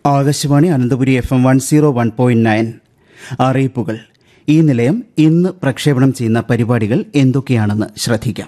Akashvani Ananthapuri F M one zero one point nine അറിയിപ്പുകൾ ഈ നിലയം ഇന്ന് പ്രക്ഷേപണം ചെയ്യുന്ന പരിപാടികൾ എന്തൊക്കെയാണെന്ന് ശ്രദ്ധിക്കാം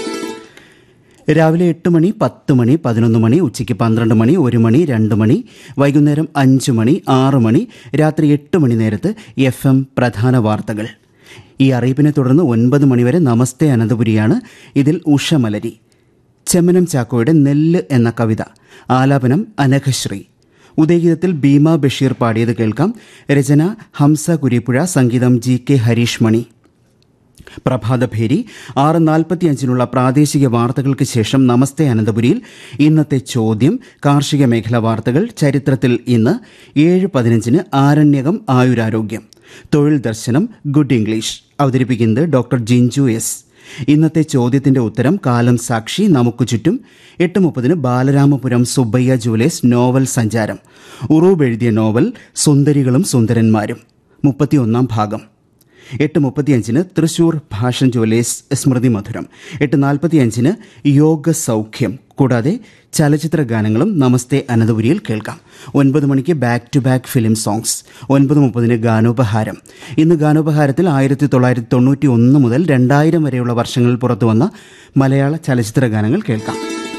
രാവിലെ എട്ട് മണി പത്ത് മണി പതിനൊന്ന് മണി ഉച്ചയ്ക്ക് പന്ത്രണ്ട് മണി ഒരു മണി രണ്ട് മണി വൈകുന്നേരം അഞ്ച് മണി ആറ് മണി രാത്രി എട്ട് മണി നേരത്ത് എഫ് എം പ്രധാന വാർത്തകൾ ഈ അറിയിപ്പിനെ തുടർന്ന് ഒൻപത് മണിവരെ നമസ്തേ അനന്തപുരിയാണ് ഇതിൽ ഉഷമലരി ചെമ്മനം ചാക്കോയുടെ നെല്ല് എന്ന കവിത ആലാപനം അനഘശ്രീ ഉദയഗീതത്തിൽ ഭീമ ബഷീർ പാടിയത് കേൾക്കാം രചന ഹംസ കുരിപ്പുഴ സംഗീതം ജി കെ ഹരീഷ് മണി പ്രഭാതഭേരി ആറ് നാൽപ്പത്തിയഞ്ചിനുള്ള പ്രാദേശിക വാർത്തകൾക്ക് ശേഷം നമസ്തേ അനന്തപുരിയിൽ ഇന്നത്തെ ചോദ്യം കാർഷിക മേഖല വാർത്തകൾ ചരിത്രത്തിൽ ഇന്ന് ഏഴ് പതിനഞ്ചിന് ആരണ്യകം ആയുരാരോഗ്യം തൊഴിൽ ദർശനം ഗുഡ് ഇംഗ്ലീഷ് അവതരിപ്പിക്കുന്നത് ഡോക്ടർ ജിഞ്ചു എസ് ഇന്നത്തെ ചോദ്യത്തിന്റെ ഉത്തരം കാലം സാക്ഷി നമുക്ക് ചുറ്റും എട്ട് മുപ്പതിന് ബാലരാമപുരം സുബ്ബയ്യ ജുവലേഴ്സ് നോവൽ സഞ്ചാരം ഉറൂബ് എഴുതിയ നോവൽ സുന്ദരികളും സുന്ദരന്മാരും മുപ്പത്തിയൊന്നാം ഭാഗം എട്ട് മുപ്പത്തിയഞ്ചിന് തൃശൂർ ഭാഷൻ ജുവലേഴ്സ് സ്മൃതി മധുരം എട്ട് നാൽപ്പത്തിയഞ്ചിന് യോഗ സൗഖ്യം കൂടാതെ ചലച്ചിത്ര ഗാനങ്ങളും നമസ്തേ അനന്തപുരിയിൽ കേൾക്കാം ഒൻപത് മണിക്ക് back to back film songs ഒൻപത് മുപ്പതിന് ഗാനോപഹാരം ഇന്ന് ഗാനോപഹാരത്തിൽ ആയിരത്തി തൊള്ളായിരത്തി തൊണ്ണൂറ്റി ഒന്ന് മുതൽ രണ്ടായിരം വരെയുള്ള വർഷങ്ങളിൽ പുറത്തു വന്ന മലയാള ചലച്ചിത്ര ഗാനങ്ങൾ കേൾക്കാം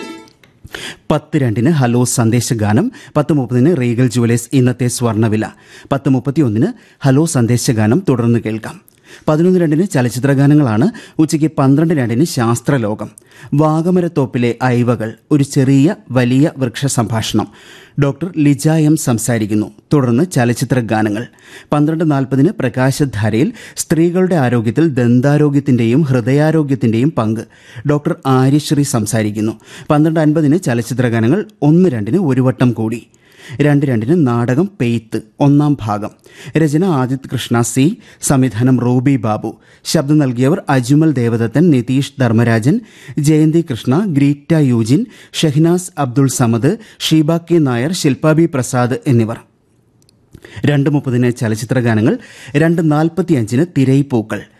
പത്ത് രണ്ടിന് ഹലോ സന്ദേശഗാനം പത്ത് മുപ്പതിന് റീഗൽ ജുവലേഴ്സ് ഇന്നത്തെ സ്വർണ്ണവില പത്ത് മുപ്പത്തിയൊന്നിന് ഹലോ സന്ദേശഗാനം തുടർന്ന് കേൾക്കാം പതിനൊന്ന് രണ്ടിന് ചലച്ചിത്ര ഗാനങ്ങളാണ് ഉച്ചയ്ക്ക് പന്ത്രണ്ട് രണ്ടിന് ശാസ്ത്രലോകം വാഗമരത്തോപ്പിലെ ഐവകൾ ഒരു ചെറിയ വലിയ വൃക്ഷ സംഭാഷണം ഡോക്ടർ ലിജ എം സംസാരിക്കുന്നു തുടർന്ന് ചലച്ചിത്ര ഗാനങ്ങൾ പന്ത്രണ്ട് നാൽപ്പതിന് പ്രകാശധാരയിൽ സ്ത്രീകളുടെ ആരോഗ്യത്തിൽ ദന്താരോഗ്യത്തിന്റെയും ഹൃദയാരോഗ്യത്തിന്റെയും പങ്ക് ഡോക്ടർ ആര്യശ്രീ സംസാരിക്കുന്നു പന്ത്രണ്ട് അൻപതിന് ചലച്ചിത്ര ഗാനങ്ങൾ ഒന്ന് രണ്ടിന് ഒരു വട്ടം കൂടി രണ്ട് രണ്ടിന് നാടകം പെയ്ത്ത് ഒന്നാം ഭാഗം രചന ആദിത് കൃഷ്ണ സി സംവിധാനം റൂബി ബാബു ശബ്ദം നൽകിയവർ Ajumal Devadathan Nitheesh Dharmarajan Jayanthi Krishna Greta Eugene Shehnaz Abdul Samad Sheeba K Nair Shilpa B Prasad എന്നിവർ രണ്ട് മുപ്പതിന് ചലച്ചിത്ര ഗാനങ്ങൾ രണ്ട് നാൽപ്പത്തിയഞ്ചിന് തിരയിപ്പൂക്കൾ